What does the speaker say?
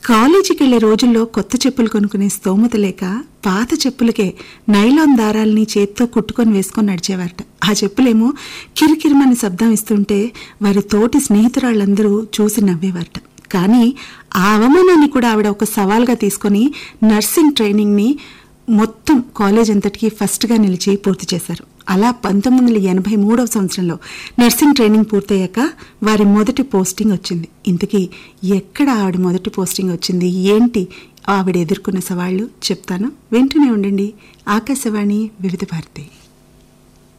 కాలేజీకి వెళ్లే రోజుల్లో కొత్త చెప్పులు కొనుక్కునే స్తోమత లేక పాత చెప్పులకే నైలాన్ దారాల్ని చేత్తో కుట్టుకొని వేసుకొని నడిచేవారట ఆ చెప్పులేమో కిరికిరిమని శబ్దం ఇస్తుంటే వారి తోటి స్నేహితురాళ్ళందరూ చూసి నవ్వేవారట కానీ ఆ అవమానాన్ని కూడా ఆవిడ ఒక సవాల్గా తీసుకొని నర్సింగ్ ట్రైనింగ్ని మొత్తం కాలేజ్ అంతటికి ఫస్ట్గా నిలిచి పూర్తి చేశారు అలా పంతొమ్మిది వందల ఎనభై మూడవ సంవత్సరంలో నర్సింగ్ ట్రైనింగ్ పూర్తయ్యాక వారి మొదటి పోస్టింగ్ వచ్చింది ఇంతకీ ఎక్కడ ఆవిడ మొదటి పోస్టింగ్ వచ్చింది ఏంటి ఆవిడ ఎదుర్కొన్న సవాళ్లు చెప్తాను వింటూనే ఉండండి ఆకాశవాణి వివిధ భారతి